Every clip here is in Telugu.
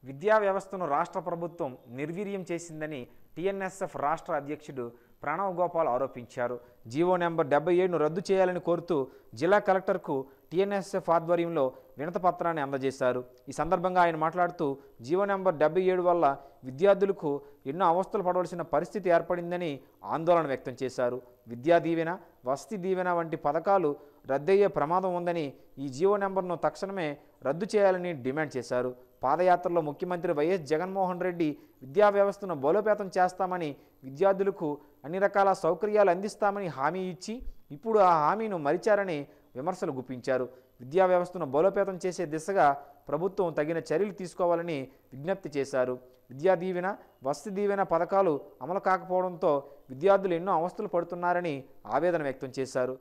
విద్యా వ్యవస్థను రాష్ట్ర ప్రభుత్వం నిర్వీర్యం చేసిందని టీఎన్ఎస్ఎఫ్ రాష్ట్ర అధ్యక్షుడు ప్రణవ్ గోపాల్ ఆరోపించారు జీవో నెంబర్ డెబ్బై ఏడును రద్దు చేయాలని కోరుతూ జిల్లా కలెక్టర్కు టీఎన్ఎస్ఎఫ్ ఆధ్వర్యంలో వినతపత్రాన్ని అందజేశారు ఈ సందర్భంగా ఆయన మాట్లాడుతూ జీవో నెంబర్ డెబ్బై ఏడు వల్ల విద్యార్థులకు ఎన్నో అవస్థలు పడవలసిన పరిస్థితి ఏర్పడిందని ఆందోళన వ్యక్తం చేశారు విద్యా దీవెన వసతి దీవెన వంటి పథకాలు రద్దయ్యే ప్రమాదం ఉందని ఈ జీవో నెంబర్ను తక్షణమే రద్దు చేయాలని డిమాండ్ చేశారు పాదయాత్రలో ముఖ్యమంత్రి వైఎస్ జగన్మోహన్ రెడ్డి విద్యా వ్యవస్థను బలోపేతం చేస్తామని విద్యార్థులకు అన్ని రకాల సౌకర్యాలు అందిస్తామని హామీ ఇచ్చి ఇప్పుడు ఆ హామీను మరిచారని విమర్శలు గుప్పించారు విద్యా వ్యవస్థను బలోపేతం చేసే దిశగా ప్రభుత్వం తగిన చర్యలు తీసుకోవాలని విజ్ఞప్తి చేశారు విద్యా దీవెన వసతి దీవెన పథకాలు అమలు కాకపోవడంతో విద్యార్థులు ఎన్నో అవస్థలు పడుతున్నారని ఆవేదన వ్యక్తం చేశారు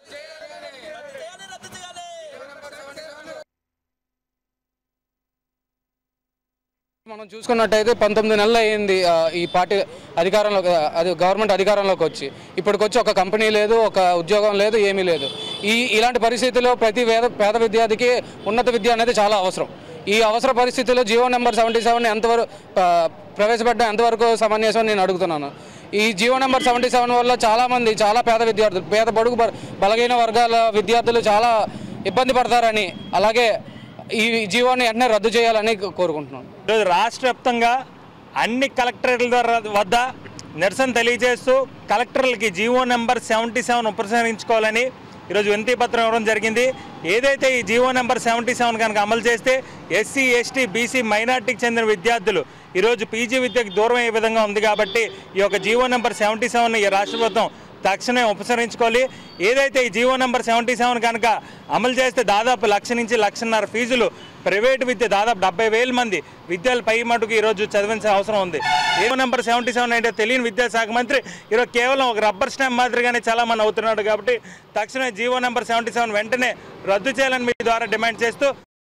మనం చూసుకున్నట్టయితే పంతొమ్మిది నెలలు అయింది ఆ, ఈ పార్టీ అధికారంలో అది గవర్నమెంట్ అధికారంలోకి వచ్చి ఇప్పటికొచ్చి ఒక కంపెనీ లేదు ఒక ఉద్యోగం లేదు ఏమీ లేదు ఈ ఇలాంటి పరిస్థితుల్లో ప్రతి వేద పేద విద్యార్థికి ఉన్నత విద్య అనేది చాలా అవసరం ఈ అవసర పరిస్థితుల్లో జియో నెంబర్ సెవెంటీ సెవెన్ ఎంతవరకు ఆ, ప్రవేశపెట్టడం ఎంతవరకు సమంజసం అని నేను అడుగుతున్నాను ఈ జియో నెంబర్ సెవెంటీ సెవెన్ వల్ల చాలామంది చాలా పేద విద్యార్థులు పేద బడుగు బ- బలహీన వర్గాల విద్యార్థులు చాలా ఇబ్బంది పడతారని అలాగే ఈ జీవోని వెంటనే రద్దు చేయాలని కోరుకుంటున్నాను ఈరోజు రాష్ట్ర వ్యాప్తంగా అన్ని కలెక్టరేట్ల ద్వారా వద్ద నిరసన తెలియజేస్తూ కలెక్టర్లకి జీవో నెంబర్ సెవెంటీ సెవెన్ ఉపసంహరించుకోవాలని ఈరోజు వినతి పత్రం ఇవ్వడం జరిగింది ఏదైతే ఈ జీవో నెంబర్ సెవెంటీ సెవెన్ కనుక అమలు చేస్తే ఎస్సీ ఎస్టీ బీసీ మైనార్టీకి చెందిన విద్యార్థులు ఈరోజు పీజీ విద్యకు దూరం అయ్యే విధంగా ఉంది కాబట్టి ఈ యొక్క జీవో నెంబర్ సెవెంటీ సెవెన్ ఈ రాష్ట్ర ప్రభుత్వం తక్షణమే ఉపసంహరించుకోవాలి ఏదైతే ఈ జీవో నెంబర్ సెవెంటీ సెవెన్ కనుక అమలు చేస్తే దాదాపు లక్ష నుంచి లక్షన్నర ఫీజులు ప్రైవేటు విద్య దాదాపు డెబ్బై వేల మంది విద్యలు పై మటుకు ఈరోజు చదివించాల్సిన అవసరం ఉంది జీవో నెంబర్ సెవెంటీ సెవెన్ అంటే తెలియని విద్యాశాఖ మంత్రి ఈరోజు కేవలం ఒక రబ్బర్ స్టాంప్ మాదిరిగానే చాలా మంది అవుతున్నాడు కాబట్టి తక్షణమే జీవో నెంబర్ సెవెంటీ సెవెన్ వెంటనే రద్దు చేయాలని మీ ద్వారా డిమాండ్ చేస్తూ